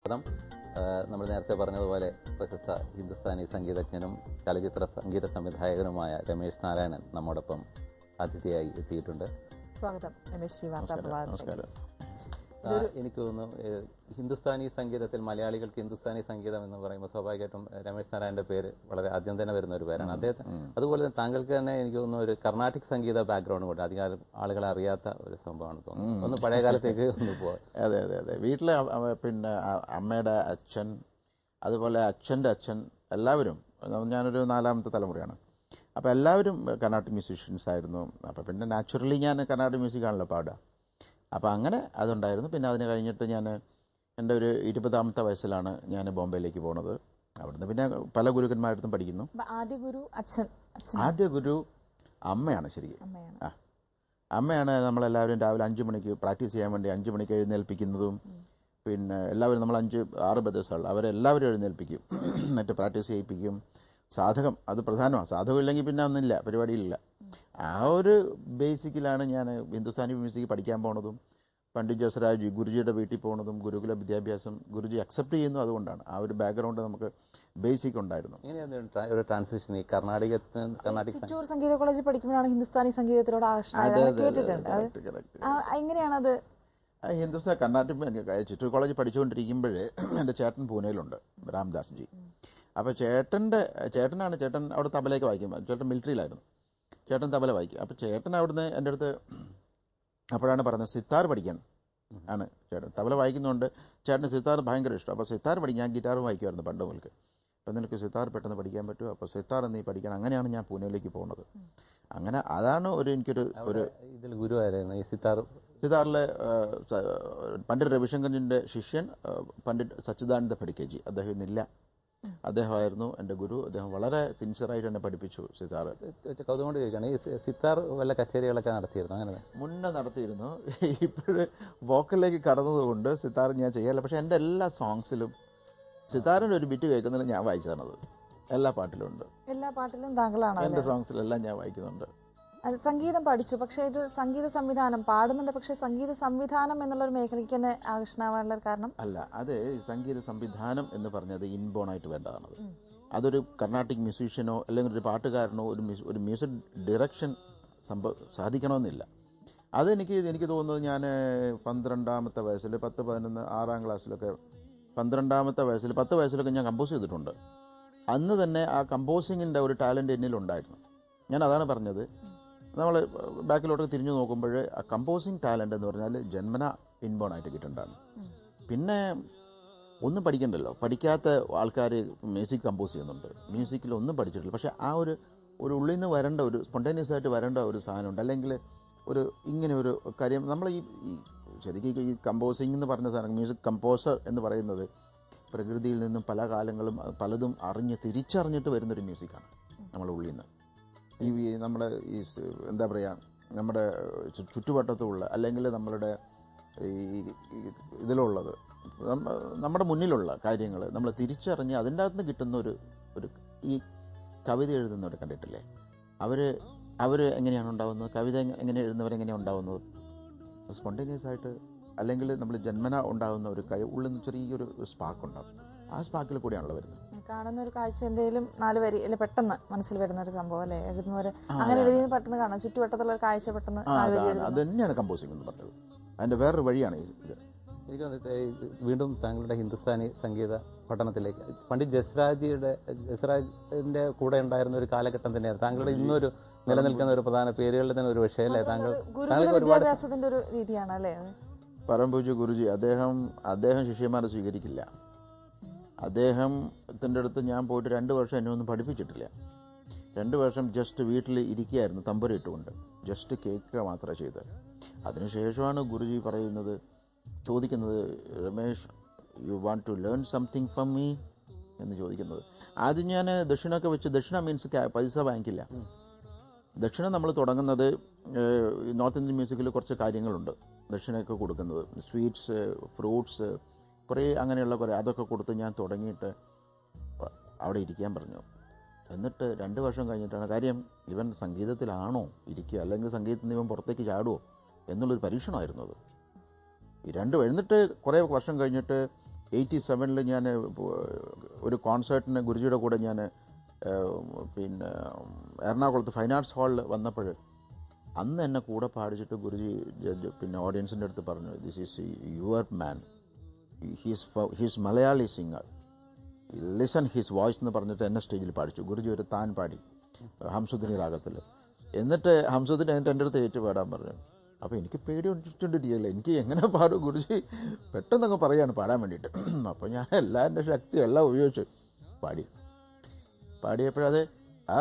സ്വാഗതം നമ്മൾ നേരത്തെ പറഞ്ഞതുപോലെ പ്രശസ്ത ഹിന്ദുസ്ഥാനി സംഗീതജ്ഞനും ചലച്ചിത്ര സംഗീത സംവിധായകനുമായ രമേശ് നാരായണൻ നമ്മോടൊപ്പം അതിഥിയായി എത്തിയിട്ടുണ്ട് സ്വാഗതം രമേശ് ജി വാർത്താ പ്രഭാതത്തിലേക്ക് നമസ്കാരം ആ, എനിക്ക് തോന്നുന്നു ഏഹ്, ഹിന്ദുസ്ഥാനി സംഗീതത്തിൽ മലയാളികൾക്ക് ഹിന്ദുസ്ഥാനി സംഗീതം എന്ന് പറയുമ്പോൾ സ്വാഭാവികമായിട്ടും ഏഹ്, രമേശ് നാരായണന്റെ പേര് വളരെ ആദ്യം തന്നെ വരുന്ന ഒരു പേരാണ് അദ്ദേഹത്തെ അതുപോലെ തന്നെ താങ്കൾക്ക് തന്നെ എനിക്ക് തോന്നുന്നു ഒരു കർണാട്ടിക് സംഗീത ബാക്ക്ഗ്രൗണ്ട് കൊണ്ട് അധികം ആളുകളെ അറിയാത്ത ഒരു സംഭവമാണ് തോന്നുന്നു ഒന്ന് പഴയ കാലത്തേക്ക് ഒന്ന് പോവാം അതെ അതെ അതെ വീട്ടിലെ അ- അവ- പിന്നെ അ- അമ്മയുടെ അച്ഛൻ അതുപോലെ അച്ഛൻ്റെ അച്ഛൻ എല്ലാവരും ഞാനൊരു നാലാമത്തെ തലമുറയാണ് അപ്പോൾ എല്ലാവരും കർണാട്ടിക് മ്യൂസീഷ്യൻസ് ആയിരുന്നു അപ്പോൾ പിന്നെ നാച്ചുറലി ഞാൻ കർണാട്ടിക് മ്യൂസിക്കാണല്ലോ പാടുക അപ്പോൾ അങ്ങനെ അതുണ്ടായിരുന്നു പിന്നെ അതിന് കഴിഞ്ഞിട്ട് ഞാൻ എൻ്റെ ഒരു ഇരുപതാമത്തെ വയസ്സിലാണ് ഞാൻ ബോംബെയിലേക്ക് പോണത് അവിടുന്ന് പിന്നെ പല ഗുരുക്കന്മാരടുത്തും പഠിക്കുന്നു അപ്പൊ ആദ്യ ഗുരു അച്ഛൻ അച്ഛൻ ആദ്യ ഗുരു അമ്മയാണ് ശരിക്കും അമ്മയാണ് ആ അമ്മയാണ് നമ്മളെല്ലാവരും രാവിലെ അഞ്ച് മണിക്ക് പ്രാക്ടീസ് ചെയ്യാൻ വേണ്ടി അഞ്ച് മണിക്ക് എഴുന്നേൽപ്പിക്കുന്നതും പിന്നെ എല്ലാവരും നമ്മൾ അഞ്ച് ആറ് ബ്രദേഴ്സുകൾ അവരെല്ലാവരും എഴുന്നേൽപ്പിക്കും എന്നിട്ട് പ്രാക്ടീസ് ചെയ്യിപ്പിക്കും സാധകം അത് പ്രധാനമാണ് സാധകം ഇല്ലെങ്കിൽ പിന്നെ ഒന്നുമില്ല പരിപാടിയില്ല ആ ഒരു ബേസിക്കിലാണ് ഞാൻ ഹിന്ദുസ്ഥാനി മ്യൂസിക് പഠിക്കാൻ പോണതും പണ്ഡിറ്റ് ജസരാജ് ഗുരുജിയുടെ വീട്ടിൽ പോകുന്നതും ഗുരുകുല വിദ്യാഭ്യാസം ഗുരുജി അക്സെപ്റ്റ് ചെയ്യുന്നു അതുകൊണ്ടാണ് ആ ഒരു ബാക്ക്ഗ്രൗണ്ട് നമുക്ക് ബേസിക് ഉണ്ടായിരുന്നു എങ്ങനെയായിരുന്നു ഒരു ട്രാ- ഒരു ട്രാൻസിഷൻ ഈ കർണാടകത്തിൽ കർണാടിക് ചിറ്റൂർ സംഗീത കോളേജിൽ പഠിക്കുമ്പോഴാണ് ഹിന്ദുസ്ഥാനി സംഗീതത്തിലോട് ആകർഷണമായത് അത് കേട്ടിട്ടുണ്ട് അത് correct, correct. ആ, എങ്ങനെയാണത് ആ ഹിന്ദുസ്ഥാൻ കർണാടക ചിറ്റൂർ കോളേജ് പഠിച്ചുകൊണ്ടിരിക്കുമ്പോൾ എൻ്റെ ചേട്ടൻ പൂനെയിലുണ്ട് രാംദാസ് ജി അപ്പോൾ ചേട്ടൻ്റെ ചേട്ടനാണ് ചേട്ടൻ അവിടെ തബലയൊക്കെ വായിക്കും ചേട്ടൻ മിലിറ്ററിയിലായിരുന്നു ചേട്ടൻ തബല വായിക്കും അപ്പോൾ ചേട്ടൻ അവിടുന്ന് എൻ്റെ അടുത്ത് അപ്പോഴാണ് പറഞ്ഞത് സിത്താർ പഠിക്കാൻ ആണ് ചേട്ടൻ തബല വായിക്കുന്നതുകൊണ്ട് ചേട്ടന് സിത്താർ ഭയങ്കര ഇഷ്ടം അപ്പോൾ സിത്താർ പഠിക്കാൻ ഞാൻ ഗിറ്റാറും വായിക്കുമായിരുന്നു പണ്ട് മുതൽക്ക് അപ്പം നിനക്ക് സിത്താർ പെട്ടെന്ന് പഠിക്കാൻ പറ്റുമോ അപ്പോൾ സിത്താർ നീ പഠിക്കണം അങ്ങനെയാണ് ഞാൻ പൂനെയിലേക്ക് പോകുന്നത് അങ്ങനെ അതാണ് ഒരു എനിക്കൊരു ഒരു ഇതിൽ ഗുരു ആയിരുന്നു ഈ സിത്താർ സിതാറിലെ പണ്ഡിറ്റ് രവിശങ്കറിൻ്റെ ശിഷ്യൻ ആ, പണ്ഡിറ്റ് സച്ചിദാനന്ദ ഫഡിക്കേജി അദ്ദേഹം ഇന്നില്ല അദ്ദേഹമായിരുന്നു എൻ്റെ ഗുരു അദ്ദേഹം വളരെ സിൻസിയറായിട്ട് എന്നെ പഠിപ്പിച്ചു സിതാർ കൗതുകം കൊണ്ട് ചോദിക്കുകയാണ് ഈ സി- സിത്താർ വല്ല കച്ചേരികളൊക്കെ നടത്തിയിരുന്നു അങ്ങനെ മുന്നേ നടത്തിയിരുന്നു ഇപ്പോഴ് വോക്കലിലേക്ക് കടന്നതുകൊണ്ട് സിതാർ ഞാൻ ചെയ്യാറില്ല പക്ഷേ എൻ്റെ എല്ലാ സോങ്സിലും സിതാറിൻ്റെ ഒരു ബിറ്റ് കേൾക്കുന്നതിൽ ഞാൻ വായിച്ചു തരണത് എല്ലാ പാട്ടിലും ഉണ്ട് എല്ലാ പാട്ടിലും താങ്കളാണ് എൻ്റെ സോങ്സിലെല്ലാം ഞാൻ വായിക്കുന്നുണ്ട് അത് സംഗീതം പഠിച്ചു പക്ഷേ ഇത് സംഗീത സംവിധാനം പാടുന്നുണ്ട് പക്ഷേ സംഗീത സംവിധാനം എന്നുള്ള ഒരു മേഖലയ്ക്ക് തന്നെ ആകർഷണമാകാനുള്ള ഒരു കാരണം അല്ല അത് സംഗീത സംവിധാനം എന്ന് പറഞ്ഞത് ഇൻബോൺ ആയിട്ട് വേണ്ടതാണത് അതൊരു കർണാട്ടിക് മ്യൂസീഷ്യനോ അല്ലെങ്കിൽ ഒരു പാട്ടുകാരനോ ഒരു മ്യൂസ് ഒരു മ്യൂസിക് ഡയറക്ഷൻ സംഭവ സാധിക്കണമെന്നില്ല അതെനിക്ക് എനിക്ക് തോന്നുന്നത് ഞാൻ പന്ത്രണ്ടാമത്തെ വയസ്സിൽ പത്ത് പതിനൊന്ന് ആറാം ക്ലാസ്സിലൊക്കെ പന്ത്രണ്ടാമത്തെ വയസ്സിൽ പത്ത് വയസ്സിലൊക്കെ ഞാൻ കമ്പോസ് ചെയ്തിട്ടുണ്ട് അന്ന് തന്നെ ആ കമ്പോസിങ്ങിൻ്റെ ഒരു ടാലൻറ്റ് എന്നിലുണ്ടായിരുന്നു ഞാൻ അതാണ് പറഞ്ഞത് നമ്മൾ ബാക്കിലോട്ട് തിരിഞ്ഞു നോക്കുമ്പോൾ ആ കമ്പോസിങ് ടാലൻ്റ് എന്ന് പറഞ്ഞാൽ ജന്മന ഇൻബോൺ ആയിട്ട് കിട്ടേണ്ടതാണ് പിന്നെ ഒന്നും പഠിക്കണ്ടല്ലോ പഠിക്കാത്ത ആൾക്കാർ മ്യൂസിക് കമ്പോസ് ചെയ്യുന്നുണ്ട് മ്യൂസിക്കിൽ ഒന്നും പഠിച്ചിട്ടില്ല പക്ഷേ ആ ഒരു ഒരു ഉള്ളിൽ നിന്ന് വരേണ്ട ഒരു സ്പോണ്ടേനിയസ് ആയിട്ട് വരേണ്ട ഒരു സാധനമുണ്ട് അല്ലെങ്കിൽ ഒരു ഇങ്ങനെ ഒരു കാര്യം നമ്മൾ ഈ ഈ ശരിക്കും ഈ കമ്പോസിങ് എന്ന് പറഞ്ഞ സാധനം മ്യൂസിക് കമ്പോസർ എന്ന് പറയുന്നത് പ്രകൃതിയിൽ നിന്നും പല കാലങ്ങളും അത് പലതും അറിഞ്ഞ് തിരിച്ചറിഞ്ഞിട്ട് വരുന്നൊരു മ്യൂസിക്കാണ് നമ്മുടെ ഉള്ളിൽ നിന്ന് ഈ ഈ നമ്മുടെ ഈ സ് എന്താ പറയുക നമ്മുടെ ചു- ചുറ്റുവട്ടത്തുള്ള അല്ലെങ്കിൽ നമ്മളുടെ ഈ ഈ ഇതിലുള്ളത് നമ്മ- നമ്മുടെ മുന്നിലുള്ള കാര്യങ്ങൾ നമ്മൾ തിരിച്ചറിഞ്ഞ് അതിൻ്റെ അകത്ത് നിന്ന് കിട്ടുന്ന ഒരു ഒരു ഈ കവിത എഴുതുന്നവർ കണ്ടിട്ടില്ലേ അവർ അവർ എങ്ങനെയാണ് ഉണ്ടാകുന്നത് കവിത എങ്ങ- എങ്ങനെ എഴുതുന്നവരെങ്ങനെയാണ് ഉണ്ടാകുന്നത് സ്പോണ്ടേനിയസ് ആയിട്ട് അല്ലെങ്കിൽ നമ്മൾ ജന്മന ഉണ്ടാകുന്ന ഒരു കഴിവ് ഉള്ളിൽ നിന്ന് ചെറിയൊരു സ്പാർക്ക് ഉണ്ടാകും ആ സ്പാർക്കിൽ കൂടിയാണല്ലോ വരുന്നത് കാണുന്ന ഒരു കാഴ്ച എന്തെങ്കിലും നാല് വരി അല്ലെ പെട്ടെന്ന് മനസ്സിൽ വരുന്ന ഒരു സംഭവം അല്ലെ എഴുതുന്നവര് അങ്ങനെ എഴുതിയെന്ന് പെട്ടെന്ന് കാണാം ചുറ്റുവട്ടത്തുള്ള ഒരു കാഴ്ച പെട്ടെന്ന് ആ നാല് വരി അതാണ് എഴുതുന്നു അത് തന്നെയാണ് കമ്പോസിംഗ് എന്ന് പറഞ്ഞത് അതിൻ്റെ വേറൊരു വഴിയാണ് ഈ ഇത് എനിക്ക് തോന്നുന്നത് ഈ വീണ്ടും താങ്കളുടെ ഹിന്ദുസ്ഥാനി സംഗീത പഠനത്തിലേക്ക് പണ്ഡിറ്റ് ജസ്രാജിയുടെ ജസ്രാജിന്റെ കൂടെ ഉണ്ടായിരുന്ന ഒരു കാലഘട്ടം തന്നെയാണ് താങ്കളുടെ ഇന്നൊരു നിലനിൽക്കുന്ന ഒരു പ്രധാന പേരുകളിൽ തന്നെ ഒരു വിഷയമല്ലേ താങ്കൾ ഗുരുകുല താങ്കൾക്ക് ഒരുപാട് വിദ്യാഭ്യാസത്തിന്റെ ഒരു രീതിയാണ് അല്ലേ അത് പരംപൂജ ഗുരുജി അദ്ദേഹം അദ്ദേഹം ശിഷ്യന്മാരെ സ്വീകരിക്കില്ല അദ്ദേഹത്തിൻ്റെ അടുത്ത് ഞാൻ പോയിട്ട് രണ്ട് വർഷം എന്നെ ഒന്നും പഠിപ്പിച്ചിട്ടില്ല രണ്ട് വർഷം ജസ്റ്റ് വീട്ടിൽ ഇരിക്കുകയായിരുന്നു തമ്പുരിട്ടുകൊണ്ട് ജസ്റ്റ് കേൾക്കുക മാത്രമേ ചെയ്തത് അതിനുശേഷമാണ് ഗുരുജി പറയുന്നത് ചോദിക്കുന്നത് Ramesh you want to learn something from me എന്ന് ചോദിക്കുന്നത് ആദ്യം ഞാൻ ദക്ഷിണൊക്കെ വെച്ച് ദക്ഷിണ മീൻസ് പൈസ വാങ്ങിക്കില്ല ദക്ഷിണ നമ്മൾ തുടങ്ങുന്നത് ഏഹ്, നോർത്ത് ഇന്ത്യൻ മ്യൂസിക്കിൽ കുറച്ച് കാര്യങ്ങളുണ്ട് ദക്ഷിണയൊക്കെ കൊടുക്കുന്നത് സ്വീറ്റ്സ് ഫ്രൂട്ട്സ് കുറേ അങ്ങനെയുള്ള കുറേ അതൊക്കെ കൊടുത്ത് ഞാൻ തുടങ്ങിയിട്ട് പ- അവിടെ ഇരിക്കാൻ പറഞ്ഞു എന്നിട്ട് രണ്ട് വർഷം കഴിഞ്ഞിട്ടാണ് കാര്യം ഇവൻ സംഗീതത്തിലാണോ ഇരിക്കുക അല്ലെങ്കിൽ സംഗീതത്തിൽ നിന്ന് ഇവൻ പുറത്തേക്ക് ചാടുമോ എന്നുള്ളൊരു പരീക്ഷണമായിരുന്നു അത് ഈ രണ്ട് എന്നിട്ട് കുറേ വർഷം കഴിഞ്ഞിട്ട് എയ്റ്റി സെവനിൽ ഞാൻ ഒരു കോൺസേർട്ടിന് ഗുരുജിയുടെ കൂടെ ഞാൻ പിന്നെ എറണാകുളത്ത് ഫൈൻ ആർട്സ് ഹാളിൽ വന്നപ്പോൾ അന്ന് എന്നെ കൂടെ പാടിച്ചിട്ട് ഗുരുജി ജഡ്ജ് പിന്നെ ഓഡിയൻസിൻ്റെ അടുത്ത് പറഞ്ഞു this is your man he's he's Malayali singer listen his voice എന്ന് പറഞ്ഞിട്ട് എന്നെ സ്റ്റേജിൽ പാടിച്ചു ഗുരുജി ഒരു താൻ പാടി ഹംസുദിനി രാഗത്തിൽ എന്നിട്ട് ഹംസുദിനി എന്നിട്ട് എൻ്റെ അടുത്ത് ഏറ്റു പാടാൻ പറഞ്ഞു അപ്പോൾ എനിക്ക് പേടി ഒണ്ടിട്ടില്ല എനിക്ക് എങ്ങനെ പാടും ഗുരുജി പെട്ടെന്നങ്ങ് പറയാണ് പാടാൻ വേണ്ടിയിട്ട് അപ്പോൾ ഞാൻ എല്ലാ എൻ്റെ ശക്തി എല്ലാം ഉപയോഗിച്ചു പാടി പാടിയപ്പോഴത് ആ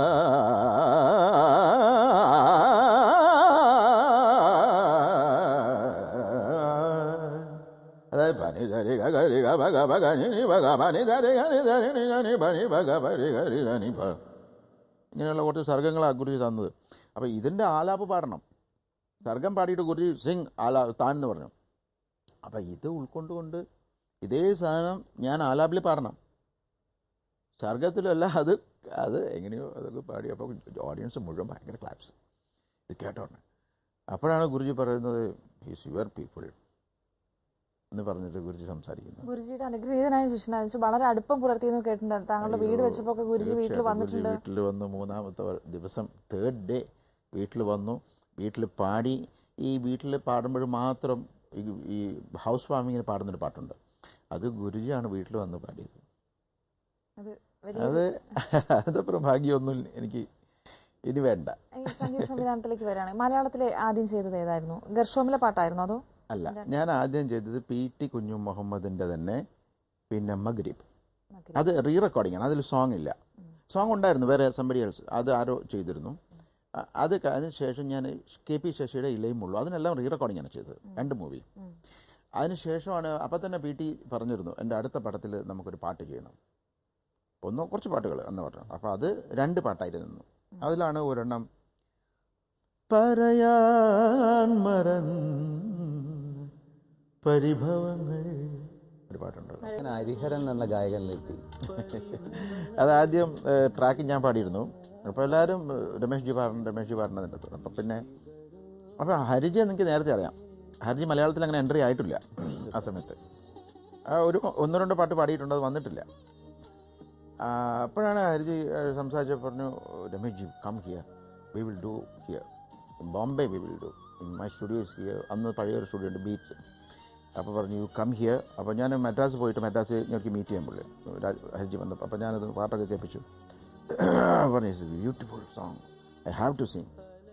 അതായത് പനി ധരി ഗരി ഗ ഭഗ ഭഗ നി ഭഗ പനി ധരി ഗരി ധരി നി ഗനി പനി ഭഗ പരി ഗരി ഗനി ഭ ഇങ്ങനെയുള്ള കുറച്ച് സർഗങ്ങളാണ് ഗുരുജി തന്നത് അപ്പോൾ ഇതിൻ്റെ ആലാപ് പാടണം സർഗം പാടിയിട്ട് ഗുരുജി സിംഗ് ആലാ താൻ എന്ന് പറഞ്ഞു അപ്പം ഇത് ഉൾക്കൊണ്ടുകൊണ്ട് ഇതേ സാധനം ഞാൻ ആലാപിൽ പാടണം സർഗത്തിലല്ല അത് അത് എങ്ങനെയോ അതൊക്കെ പാടി അപ്പോൾ ഓഡിയൻസ് മുഴുവൻ ഭയങ്കര ക്ലാപ്സ് ഇത് കേട്ടോണ്ട് അപ്പോഴാണ് ഗുരുജി പറയുന്നത് ഈസ് യുവർ പീപ്പിൾ എന്ന് പറഞ്ഞിട്ട് ഗുരുജി സംസാരിക്കുന്നത് ഗുരുജിയുടെ അനുഗ്രഹീതനായ ശിഷ്യനായ വളരെ അടുപ്പം പുലർത്തിയെന്ന് കേട്ടിട്ടുണ്ട് താങ്കളുടെ വീട് വെച്ചപ്പോ ഒക്കെ ഗുരുജി വീട്ടിൽ തീർച്ചയായിട്ടും വന്നിട്ടുണ്ട് ഗുരുജി വീട്ടിൽ വന്നു മൂന്നാമത്തെ വ- ദിവസം തേർഡ് ഡേ വീട്ടിൽ വന്നു വീട്ടിൽ പാടി ഈ വീട്ടിൽ പാടുമ്പോൾ മാത്രം ഈ ഈ ഹൗസ് വാമിങ്ങിന് പാടുന്നൊരു പാട്ടുണ്ട് അത് ഗുരുജിയാണ് വീട്ടിൽ വന്ന് പാടിയത് അത് വലിയ അത് അതപ്പുറം ഭാഗ്യമൊന്നും എനിക്ക് ഇനി വേണ്ട ഈ സംഗീത സംവിധാനത്തിലേക്ക് വരികയാണെങ്കിൽ മലയാളത്തിലെ ആദ്യം ചെയ്തത് ഏതായിരുന്നു ഗർഷോമിലെ പാട്ടായിരുന്നോ അതോ അല്ല ഞാൻ ആദ്യം ചെയ്തത് പി ടി കുഞ്ഞു മുഹമ്മദിൻ്റെ തന്നെ പിന്നെ മഗ്രിബ് മഗ്രിബ്. അത് റീ റെക്കോർഡിംഗ് ആണ് അതിൽ സോങ് ഇല്ല സോങ് ഉണ്ടായിരുന്നു വേറെ സംബടി എൽസ് അത് ആരോ ചെയ്തിരുന്നു അ- അത് ക- അതിന് ശേഷം ഞാൻ കെ പി ശശിയുടെ ഇലയും ഉള്ളൂ അതിനെല്ലാം റീ റെക്കോർഡിംഗ് ആണ് ചെയ്തത് രണ്ട് മൂവി അതിനുശേഷമാണ് അപ്പം തന്നെ പി ടി പറഞ്ഞിരുന്നു എൻ്റെ അടുത്ത പടത്തിൽ നമുക്കൊരു പാട്ട് ചെയ്യണം ഒന്നോ കുറച്ച് പാട്ടുകൾ എന്ന് പറഞ്ഞു അപ്പോൾ അത് രണ്ട് പാട്ടായിരുന്നു അതിലാണ് ഒരെണ്ണം പറയാൻ മറന്ന് പരിഭവങ്ങൾ ഒരു പാട്ടുണ്ട് ഞാൻ ഹരിഹരൻ എന്ന ഗായകനിലെത്തി അതാദ്യം ട്രാക്ക് ഞാൻ പാടിയിരുന്നു അപ്പോൾ എല്ലാവരും ഏഹ്, രമേഷ് ജി പാടണം രമേഷ് ജി പാടണം അതിൻ്റെ അകത്ത് അപ്പോൾ പിന്നെ അപ്പോൾ ഹരിജി എനിക്ക് നേരത്തെ അറിയാം ഹരിജി മലയാളത്തിൽ അങ്ങനെ എൻട്രി ആയിട്ടില്ല ആ സമയത്ത് ആ ഒരു ഒന്ന് രണ്ട് പാട്ട് പാടിയിട്ടുണ്ട് അത് വന്നിട്ടില്ല ആ, അപ്പോഴാണ് ഹരിജി ഏഹ്, സംസാരിച്ച് പറഞ്ഞു Ramesh ji come here we will do here Bombay we will do in my studios here അന്ന് പഴയൊരു സ്റ്റുഡിയോ ഉണ്ട് ബീച്ച് അപ്പോൾ പറഞ്ഞു യു കം ഹിയർ അപ്പോൾ ഞാൻ മദ്രാസ് പോയിട്ട് മദ്രാസ് ഞങ്ങൾക്ക് മീറ്റ് ചെയ്യാൻ പുള്ളി രാജ് ഹരിജി വന്നപ്പോൾ അപ്പോൾ ഞാനത് പാട്ടൊക്കെ കേൾപ്പിച്ചു പറഞ്ഞു it's beautiful song I have to sing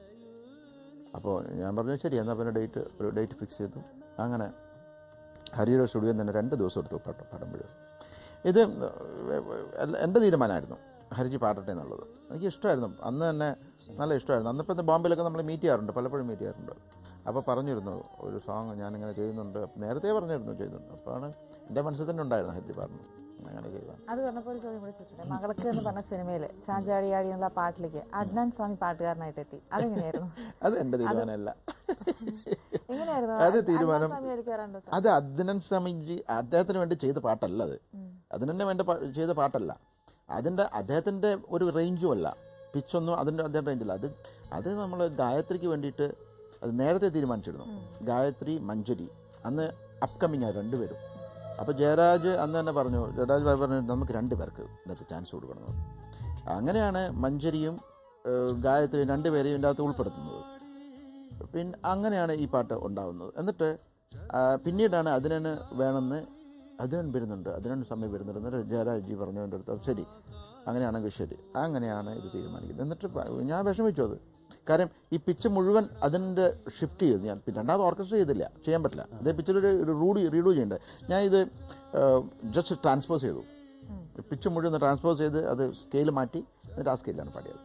അപ്പോൾ ഞാൻ പറഞ്ഞു ശരി എന്നാൽ പിന്നെ ഡേറ്റ് ഒരു ഡേറ്റ് ഫിക്സ് ചെയ്തു അങ്ങനെ ഹരിയുടെ സ്റ്റുഡിയോ തന്നെ രണ്ട് ദിവസം എടുത്തു പാട്ട് പാടുമ്പോൾ ഇത് എല്ല- എൻ്റെ തീരുമാനമായിരുന്നു ഹരിജി പാടട്ടെ എന്നുള്ളത് എനിക്ക് ഇഷ്ടമായിരുന്നു അന്ന് തന്നെ നല്ല ഇഷ്ടമായിരുന്നു അന്നിപ്പോൾ ബോംബെയിലൊക്കെ നമ്മൾ മീറ്റ് ചെയ്യാറുണ്ട് പലപ്പോഴും മീറ്റ് ചെയ്യാറുണ്ട് അപ്പോൾ പറഞ്ഞിരുന്നു ഒരു സോങ് ഞാനിങ്ങനെ ചെയ്യുന്നുണ്ട് നേരത്തെ പറഞ്ഞിരുന്നു ചെയ്യുന്നുണ്ട് അപ്പോഴാണ് എൻ്റെ മനസ്സിൽ തന്നെ ഉണ്ടായിരുന്നു ഹരിജി പാടുന്നു അങ്ങനെ ചെയ്തതാണ് അത് പറഞ്ഞപ്പോൾ ഒരു ചോദ്യം വിളിച്ചിട്ടുണ്ട് മകൾക്ക് എന്ന് പറഞ്ഞ സിനിമയിൽ ചാഞ്ചാടിയാടി എന്നുള്ള പാട്ടിലേക്ക് അഡ്നാൻ സ്വാമി പാട്ടുകാരനായിട്ട് എത്തി അതെങ്ങനെയായിരുന്നു അത് എൻ്റെ തീരുമാനമല്ല എങ്ങനെയായിരുന്നു അത് അഡ്നാൻ തീരുമാനം സ്വാമി ആയിരിക്കാറുണ്ടോ സാർ അത് അദ്നൻ സ്വാമിജി അദ്ദേഹത്തിന് വേണ്ടി ചെയ്ത പാട്ടല്ല അത് അതിനെ വേണ്ടി പാ- ചെയ്ത പാട്ടല്ല അതിൻ്റെ അദ്ദേഹത്തിൻ്റെ ഒരു റേഞ്ചും അല്ല പിച്ചൊന്നും അതിൻ്റെ അദ്ദേഹം റേഞ്ചില്ല അത് അത് നമ്മൾ ഗായത്രിക്ക് വേണ്ടിയിട്ട് അത് നേരത്തെ തീരുമാനിച്ചിരുന്നു ഗായത്രി മഞ്ജരി അന്ന് അപ്കമിങ് ആയി രണ്ടുപേരും അപ്പോൾ ജയരാജ് അന്ന് തന്നെ പറഞ്ഞു ജയരാജ് ഭായി പറഞ്ഞു നമുക്ക് രണ്ട് പേർക്ക് ഇതിനകത്ത് ചാൻസ് കൊടുക്കണമെന്ന് അങ്ങനെയാണ് മഞ്ജരിയും ഏഹ്, ഗായത്രിയും രണ്ടുപേരെയും ഇതിൻ്റെ അകത്ത് ഉൾപ്പെടുത്തുന്നത് പിന്നെ അങ്ങനെയാണ് ഈ പാട്ട് ഉണ്ടാവുന്നത് എന്നിട്ട് ആ, പിന്നീടാണ് അതിനന് വേണമെന്ന് അതിനൻ വരുന്നുണ്ട് അതിനന് സമയം വരുന്നുണ്ട് എന്നിട്ട് ജയരാജ് പറഞ്ഞു എൻ്റെ അടുത്ത് "അപ്പൊ ശരി അങ്ങനെയാണെങ്കിൽ ശരി അങ്ങനെയാണ് ഇത് തീരുമാനിക്കുന്നത് എന്നിട്ട് പ- ഞാൻ വിഷമിച്ചു അത് കാര്യം ഈ പിച്ച് മുഴുവൻ അതിൻ്റെ ഷിഫ്റ്റ് ചെയ്തു ഞാൻ പിന്നെ രണ്ടാമത് ഓർക്കസ്ട്ര ചെയ്തില്ല ചെയ്യാൻ പറ്റില്ല അതേ പിച്ചിലൊരു റൂഡി റീഡു ചെയ്യേണ്ടത് ഞാൻ ഇത് ജസ്റ്റ് ട്രാൻസ്പോസ് ചെയ്തു പിച്ച് മുഴുവൻ ട്രാൻസ്പോസ് ചെയ്ത് അത് സ്കെയിൽ മാറ്റി എന്നിട്ട് ആ സ്കെയിലാണ് പാടിയത്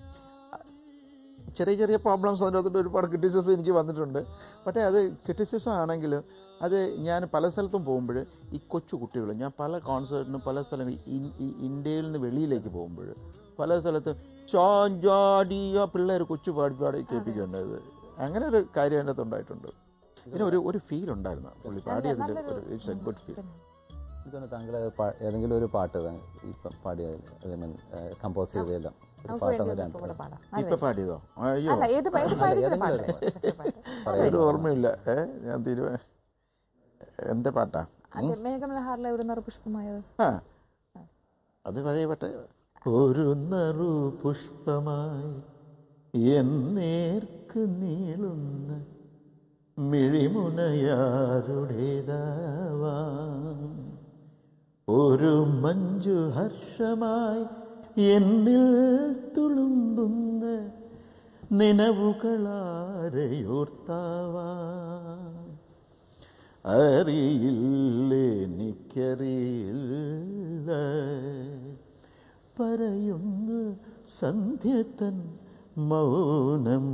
ചെറിയ ചെറിയ പ്രോബ്ലംസ് അതിനകത്തോട്ട് ഒരുപാട് ക്രിറ്റിസിസം എനിക്ക് വന്നിട്ടുണ്ട് പക്ഷേ അത് ക്രിറ്റിസിസം ആണെങ്കിൽ അത് ഞാൻ പല സ്ഥലത്തും പോകുമ്പോൾ ഈ കൊച്ചു കുട്ടികൾ ഞാൻ പല കോൺസേർട്ടിനും പല സ്ഥലങ്ങളിൽ ഇൻ- ഈ ഇന്ത്യയിൽ നിന്ന് വെളിയിലേക്ക് പോകുമ്പോൾ പല സ്ഥലത്ത് ചോഞ്ചാടിയ പിള്ളേർ കൊച്ചു പാടി പാടി കേൾപ്പിക്കേണ്ടത് അങ്ങനെ ഒരു കാര്യം അതിനകത്ത് ഉണ്ടായിട്ടുണ്ട് പിന്നെ ഒരു ഒരു ഫീൽ ഉണ്ടായിരുന്നു പുള്ളി പാടിയതിൽ ഒരു ഇറ്റ്സ് എ ഗുഡ് ഫീൽ എനിക്കൊന്ന് താങ്കൾ പാ- ഏതെങ്കിലും ഒരു പാട്ട് താങ്കൾ ഇപ്പം പാടിയത് ഐ മീൻ കമ്പോസ് ചെയ്തതെല്ലാം ഒരു നമുക്ക് പാട്ടൊന്ന് വേണ്ടി രണ്ട് കൂടെ പാടാം ഇപ്പൊ പാടിയതോ അയ്യോ അല്ല ഏത് പാ- ഏത് പാടിക്കുന്ന പാട്ട് ഏതെങ്കിലും ഏത് പാട്ട് ഒരു ഓർമ്മയില്ല ഏ ഞാൻ തീരുമാനം എൻ്റെ പാട്ടാ മറ്റേ മേഘമൽഹാറിലെ ഒരു നറുപുഷ്പമായത് ആ അത് പഴയ പാട്ട് ഒരു നറു പുഷ്പമായി എന്നേർക്ക് നീളുന്ന മിഴിമുനയാരുടേതാവാം ഒരു മഞ്ജു ഹർഷമായി എന്നിൽ തുളുമ്പുന്ന നിലവുകളാരെയോർത്താവാം അറിയില്ലെനിക്കറിയില്ല പറയുന്നു സന്ധ്യത്തൻ മൗനം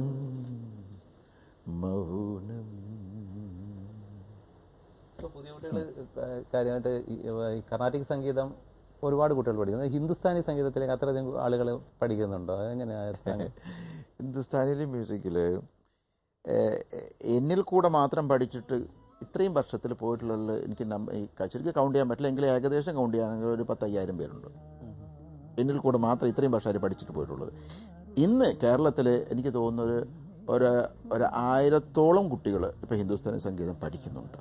മൗനം ഇപ്പോൾ പുതിയ കുട്ടികൾ കാര്യമായിട്ട് ഈ ഈ കർണാട്ടിക് സംഗീതം ഒരുപാട് കുട്ടികൾ പഠിക്കുന്നു ഹിന്ദുസ്ഥാനി സംഗീതത്തിലേക്ക് അത്രയധികം ആളുകൾ പഠിക്കുന്നുണ്ടോ എങ്ങനെയാണ് ഹിന്ദുസ്ഥാനിയിലെ മ്യൂസിക്കിൽ എന്നിൽ കൂടെ മാത്രം പഠിച്ചിട്ട് ഇത്രയും വർഷത്തിൽ പോയിട്ടുള്ള എനിക്ക് നമ്പ ഈ ശരിക്കും കൗണ്ട് ചെയ്യാൻ പറ്റില്ല എങ്കിലും ഏകദേശം കൗണ്ട് ചെയ്യുകയാണെങ്കിൽ ഒരു പത്തയ്യായിരം പേരുണ്ട് എന്നിൽ കൂടെ മാത്രം ഇത്രയും വർഷം പഠിച്ചിട്ട് പോയിട്ടുള്ളത് ഇന്ന് കേരളത്തിൽ എനിക്ക് തോന്നുന്ന ഒരു ഒരു ഒരു ആയിരത്തോളം കുട്ടികൾ ഇപ്പോൾ ഹിന്ദുസ്ഥാനി സംഗീതം പഠിക്കുന്നുണ്ട്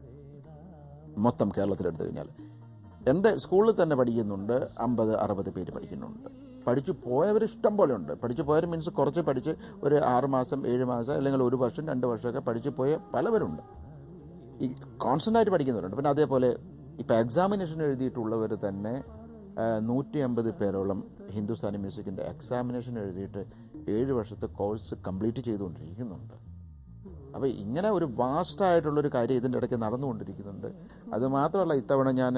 മൊത്തം കേരളത്തിലെടുത്തു കഴിഞ്ഞാൽ എൻ്റെ സ്കൂളിൽ തന്നെ പഠിക്കുന്നുണ്ട് അമ്പത് അറുപത് പേര് പഠിക്കുന്നുണ്ട് പഠിച്ചു പോയവർ ഇഷ്ടം പോലെ ഉണ്ട് പഠിച്ചു പോയവർ മീൻസ് കുറച്ച് പഠിച്ച് ഒരു ആറ് മാസം ഏഴ് മാസം അല്ലെങ്കിൽ ഒരു വർഷം രണ്ട് വർഷമൊക്കെ പഠിച്ചു പോയ പലവരുണ്ട് ഈ കോൺസ്റ്റൻ്റ് ആയിട്ട് പഠിക്കുന്നവരുണ്ട് പിന്നെ അതേപോലെ ഇപ്പോൾ എക്സാമിനേഷൻ എഴുതിയിട്ടുള്ളവർ തന്നെ നൂറ്റി അമ്പത് പേരോളം ഹിന്ദുസ്ഥാനി മ്യൂസിക്കിൻ്റെ എക്സാമിനേഷൻ എഴുതിയിട്ട് ഏഴ് വർഷത്തെ കോഴ്സ് കംപ്ലീറ്റ് ചെയ്തുകൊണ്ടിരിക്കുന്നുണ്ട് അപ്പോൾ ഇങ്ങനെ ഒരു വാസ്റ്റായിട്ടുള്ളൊരു കാര്യം ഇതിൻ്റെ ഇടയ്ക്ക് നടന്നുകൊണ്ടിരിക്കുന്നുണ്ട് അത് മാത്രമല്ല ഇത്തവണ ഞാൻ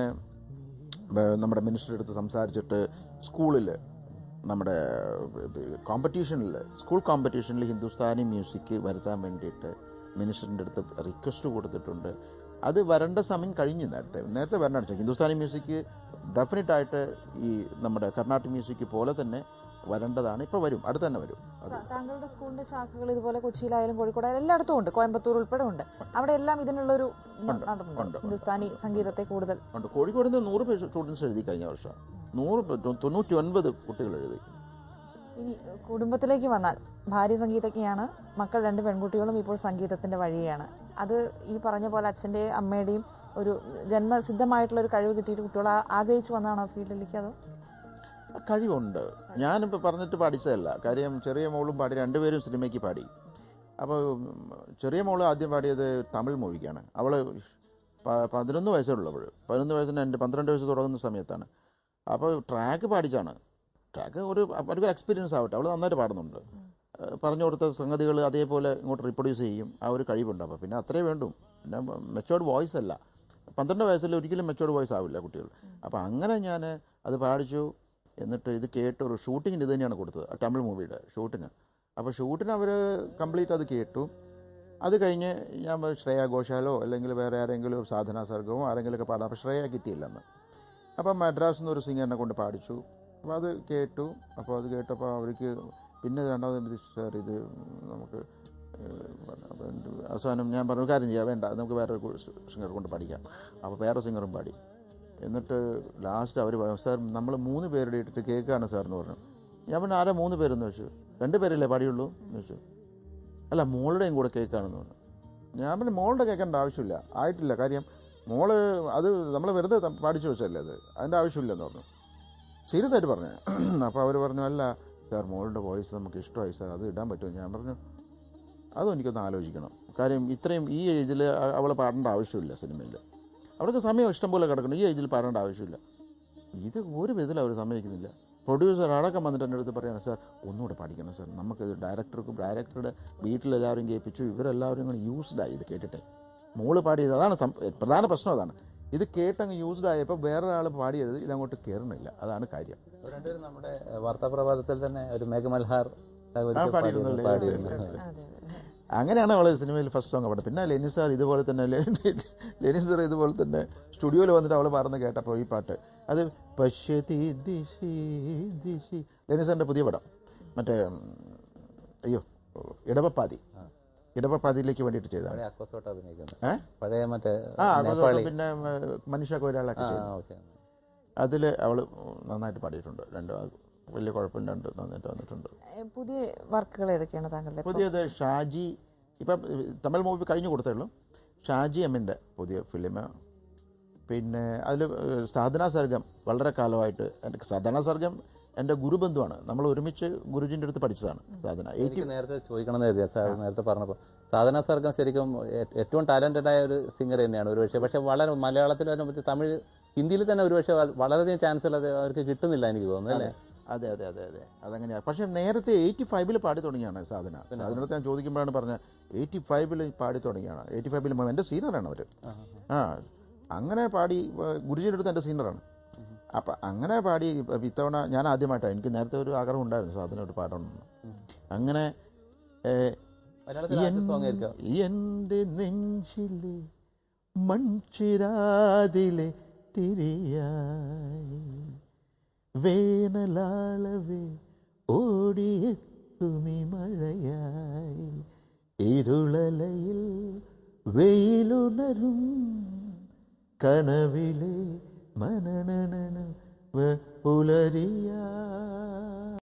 നമ്മുടെ മിനിസ്റ്ററുടെ അടുത്ത് സംസാരിച്ചിട്ട് സ്കൂളിൽ നമ്മുടെ കോമ്പറ്റീഷനിൽ സ്കൂൾ കോമ്പറ്റീഷനിൽ ഹിന്ദുസ്ഥാനി മ്യൂസിക് വരുത്താൻ വേണ്ടിയിട്ട് മിനിസ്റ്ററിൻ്റെ അടുത്ത് റിക്വസ്റ്റ് കൊടുത്തിട്ടുണ്ട് അത് വരേണ്ട സമയം കഴിഞ്ഞു നേരത്തെ നേരത്തെ വരേണ്ട ഹിന്ദുസ്ഥാനി മ്യൂസിക് ഡെഫിനറ്റ് ആയിട്ട് ഈ നമ്മുടെ കർണാട്ടിക് മ്യൂസിക് പോലെ തന്നെ വരേണ്ടതാണ് ഇപ്പോൾ വരും അടുത്ത് തന്നെ വരും സ- താങ്കളുടെ സ്കൂളിന്റെ ശാഖകൾ ഇതുപോലെ കൊച്ചിയിലായാലും കോഴിക്കോടായാലും എല്ലായിടത്തും ഉണ്ട് കോയമ്പത്തൂർ ഉൾപ്പെടെ ഉണ്ട് അവിടെ എല്ലാം ഇതിനുള്ളൊരു നടന്നുണ്ട് ഹിന്ദുസ്ഥാനി സംഗീതത്തെ കൂടുതൽ ഉണ്ട് കോഴിക്കോട് നിന്ന് നൂറ് പേര് സ്റ്റുഡൻസ് എഴുതി കഴിഞ്ഞ വർഷം നൂറ് പേ- തൊ- തൊണ്ണൂറ്റി ഒൻപത് കുട്ടികൾ എഴുതി ഇനി ഏഹ്, കുടുംബത്തിലേക്ക് വന്നാൽ ഭാര്യ സംഗീതജ്ഞയാണ് മക്കൾ രണ്ട് പെൺകുട്ടികളും ഇപ്പോൾ സംഗീതത്തിന്റെ വഴിയാണ് അത് ഈ പറഞ്ഞ പോലെ അച്ഛന്റെയും അമ്മയുടെയും ഒരു ജന്മസിദ്ധമായിട്ടുള്ള ഒരു കഴിവ് കിട്ടിയിട്ട് കുട്ടികൾ ആ- ആഗ്രഹിച്ചു വന്നതാണോ ഫീൽഡിലേക്ക് അതോ കഴിവുണ്ട് ഞാനിപ്പോൾ പറഞ്ഞിട്ട് പഠിച്ചതല്ല കാര്യം ചെറിയ മോളും പാടി രണ്ടുപേരും സിനിമയ്ക്ക് പാടി അപ്പോൾ ഉം, ചെറിയ മോൾ ആദ്യം പാടിയത് തമിഴ് മൂവിക്കാണ് അവൾ പതിനൊന്ന് വയസ്സുള്ളപ്പോൾ പതിനൊന്ന് വയസ്സിന് എൻ്റെ പന്ത്രണ്ട് വയസ്സ് തുടങ്ങുന്ന സമയത്താണ് അപ്പോൾ ട്രാക്ക് പാടിച്ചാണ് ട്രാക്ക് ഒരു അവർക്ക് എക്സ്പീരിയൻസ് ആവട്ടെ അവൾ നന്നായിട്ട് പാടുന്നുണ്ട് ഏഹ് പറഞ്ഞു കൊടുത്ത സംഗതികൾ അതേപോലെ ഇങ്ങോട്ട് റീപ്രൊഡ്യൂസ് ചെയ്യും ആ ഒരു കഴിവുണ്ട് അപ്പോൾ പിന്നെ അത്രേ വേണ്ടു പിന്നെ മെച്ചോർഡ് വോയിസ് അല്ല പന്ത്രണ്ട് വയസ്സിൽ ഒരിക്കലും മെച്ചോർഡ് വോയിസ് ആവില്ല കുട്ടികൾ അപ്പോൾ അങ്ങനെ ഞാൻ അത് പാടിച്ചു എന്നിട്ട് ഇത് കേട്ട് ഒരു ഷൂട്ടിങ്ങിന് ഇത് തന്നെയാണ് കൊടുത്തത് ആ തമിഴ് മൂവിയുടെ ഷൂട്ടിന് അപ്പോൾ ഷൂട്ടിന് അവർ കംപ്ലീറ്റ് അത് കേട്ടു അത് കഴിഞ്ഞ് ഞാൻ പറഞ്ഞു, ശ്രേയ ഘോഷാലോ അല്ലെങ്കിൽ വേറെ ആരെങ്കിലും സാധന സർഗമോ ആരെങ്കിലുമൊക്കെ പാടാം അപ്പോൾ ശ്രേയ കിട്ടിയില്ലെന്ന് അപ്പം മദ്രാസിൽ നിന്ന് ഒരു സിംഗറിനെ കൊണ്ട് പാടിച്ചു അപ്പോൾ അത് കേട്ടു അപ്പോൾ അത് കേട്ടപ്പോൾ അവർക്ക് പിന്നെ രണ്ടാമത് എന്ത് സാർ ഇത് നമുക്ക് ഏഹ്, അപ്പോൾ എന്ത് അവസാനം ഞാൻ പറഞ്ഞു "ഒരു കാര്യം ചെയ്യാം വേണ്ട നമുക്ക് വേറെ സിംഗർ കൊണ്ട് പഠിക്കാം അപ്പോൾ വേറെ സിംഗറും പാടി എന്നിട്ട് ലാസ്റ്റ് അവർ പറഞ്ഞു സാർ നമ്മൾ മൂന്ന് പേരുടെ ഇട്ടിട്ട് കേൾക്കുകയാണ് സാർ എന്ന് പറഞ്ഞു ഞാൻ പറഞ്ഞു ആരാ മൂന്ന് പേരെന്ന് വെച്ചു രണ്ട് പേരല്ലേ പാടിയുള്ളൂ എന്ന് വെച്ചു അല്ല മോളുടെയും കൂടെ കേൾക്കുകയാണെന്ന് പറഞ്ഞു ഞാൻ പറഞ്ഞു മോളുടെ കേൾക്കേണ്ട ആവശ്യമില്ല ആയിട്ടില്ല കാര്യം മോള് അത് നമ്മൾ വെറുതെ ത- പാടിച്ചു വെച്ചല്ലേ അത് അതിൻ്റെ ആവശ്യമില്ലെന്ന് പറഞ്ഞു സീരിയസ് ആയിട്ട് പറഞ്ഞു അപ്പോൾ അവർ പറഞ്ഞു അല്ല സാർ മോളുടെ വോയിസ് നമുക്ക് ഇഷ്ടമായി സാർ അത് ഇടാൻ പറ്റുമോ ഞാൻ പറഞ്ഞു അതും എനിക്കൊന്ന് ആലോചിക്കണം കാര്യം ഇത്രയും ഈ ഏജിൽ അവൾ പാടേണ്ട ആവശ്യമില്ല സിനിമയിൽ അവർക്ക് സമയം ഇഷ്ടം പോലെ കിടക്കണം ഈ ഏജിൽ പാടേണ്ട ആവശ്യമില്ല ഇത് ഒരു വിധത്തിൽ അവർ സമ്മതിക്കുന്നില്ല പ്രൊഡ്യൂസർ അടക്കം വന്നിട്ട് എൻ്റെ അടുത്ത് പറയാണ് സാർ ഒന്നുകൂടെ പഠിക്കണം സാർ നമുക്ക് ഡയറക്ടർക്കും ഡയറക്ടറുടെ വീട്ടിലെല്ലാവരും കേൾപ്പിച്ചു ഇവരെല്ലാവരും ഇങ്ങനെ യൂസ്ഡായി ഇത് കേട്ടിട്ട് മോള് പാടിയത് അതാണ് സം- പ്രധാന പ്രശ്നം അതാണ് ഇത് കേട്ടങ്ങ് യൂസ്ഡ് ആയപ്പോൾ വേറൊരാൾ പാടിയത് ഇതങ്ങോട്ട് കയറണില്ല അതാണ് കാര്യം രണ്ടുപേരും നമ്മുടെ വാർത്താപ്രഭാതത്തിൽ തന്നെ ഒരു മേഘമൽഹാർ ഒരിക്കൽ പാടിയിരുന്നല്ലേ? പാടിയിരുന്നു. അതെ അതെ അങ്ങനെയാണ് അവൾ സിനിമയിൽ ഫസ്റ്റ് സോങ് പാടുന്നത് പിന്നെ ലെനിൻ സാർ ഇതുപോലെ തന്നെ ലെ- ലെനിൻ സാർ ഇതുപോലെ തന്നെ സ്റ്റുഡിയോയിൽ വന്നിട്ട് അവൾ പാടുന്ന കേട്ടപ്പോൾ ഈ പാട്ട് അത് പശ്യതി ദിശി ദിശി ലെനിൻ സാറിൻ്റെ പുതിയ പടം മറ്റേ ഉം, അയ്യോ ഇടവപ്പാതി ഇടവപ്പാതിയിലേക്ക് വേണ്ടിയിട്ട് ചെയ്തതാണ് പഴയ അക്വസോട്ട് അഭിനയിക്കുന്നത് ഏ? പഴയ മറ്റേ ആ അത് നേപ്പാളി പിന്നെ മനുഷ്യ കൊയിലാളൊക്കെ ആ, ചെയ്തു ആ, ചെയ്യുന്നത്. അതിൽ അവൾ നന്നായിട്ട് പാടിയിട്ടുണ്ട് രണ്ട് വലിയ കുഴപ്പമില്ല രണ്ട് നന്നായിട്ട് വന്നിട്ടുണ്ട് ഏഹ്, പുതിയ വർക്കുകൾ ഏതൊക്കെയാണ് താങ്കളുടെ ഇപ്പോൾ? പുതിയത് ഷാജി ഇപ്പം തമിഴ് മൂവി കഴിഞ്ഞു കൊടുത്തേ ഉള്ളൂ ഷാജി എമ്മിൻ്റെ പുതിയ ഫിലിം പിന്നെ അതിൽ സാധനാ സർഗം വളരെ കാലമായിട്ട് എൻ്റെ സാധനാ സർഗം എൻ്റെ ഗുരുബന്ധുവാണ് നമ്മൾ ഒരുമിച്ച് ഗുരുജിൻ്റെ അടുത്ത് പഠിച്ചതാണ് സാധന എയ്റ്റി എനിക്ക് നേരത്തെ ചോദിക്കണം എന്ന് കരുതിയാ സാർ നേരത്തെ പറഞ്ഞപ്പോൾ സാധന സർഗം ശരിക്കും ഏ- ഏറ്റവും ടാലന്റഡ് ആയ ഒരു സിംഗർ തന്നെയാണ് ഒരു പക്ഷേ പക്ഷേ വളരെ മലയാളത്തിൽ തന്നെ മറ്റേ തമിഴ് ഹിന്ദിയിൽ തന്നെ ഒരു പക്ഷേ വളരെയധികം ചാൻസ് ഉള്ളത് അവർക്ക് കിട്ടുന്നില്ല എനിക്ക് തോന്നുന്നു അല്ലേ അതെ അതെ അതെ അതെ അതങ്ങനെയാണ് പക്ഷേ നേരത്തെ എയ്റ്റി ഫൈവിൽ പാടി തുടങ്ങിയാണ് സാധന അതിനടുത്ത് ഞാൻ ചോദിക്കുമ്പോഴാണ് പറഞ്ഞത് എയ്റ്റി ഫൈവിൽ പാടി തുടങ്ങിയാണ് എയ്റ്റി ഫൈവിൽ എൻ്റെ സീനിയറാണ് അവർ ആ അങ്ങനെ പാടി ഏഹ്, ഗുരുജിയുടെ അടുത്ത് എൻ്റെ സീനിയറാണ് അപ്പം അങ്ങനെ പാടി ഇപ്പ- ഇത്തവണ ഞാൻ ആദ്യമായിട്ടാണ് എനിക്ക് നേരത്തെ ഒരു ആഗ്രഹം ഉണ്ടായിരുന്നു സാധന ഒരു പാടണമെന്ന് അങ്ങനെ ഏഹ്, മലയാളത്തിൽ ആദ്യത്തെ സോങ് ആയിരിക്കും എൻ്റെ നെഞ്ചിലെ മൺചിരാതിലെ തിരിയായി വേനലാളവേ ഓടിയെത്തുമി മഴയായി ഇരുളലയിൽ വെയിലുണരും കനവിലെ മനനനന പുലരിയായി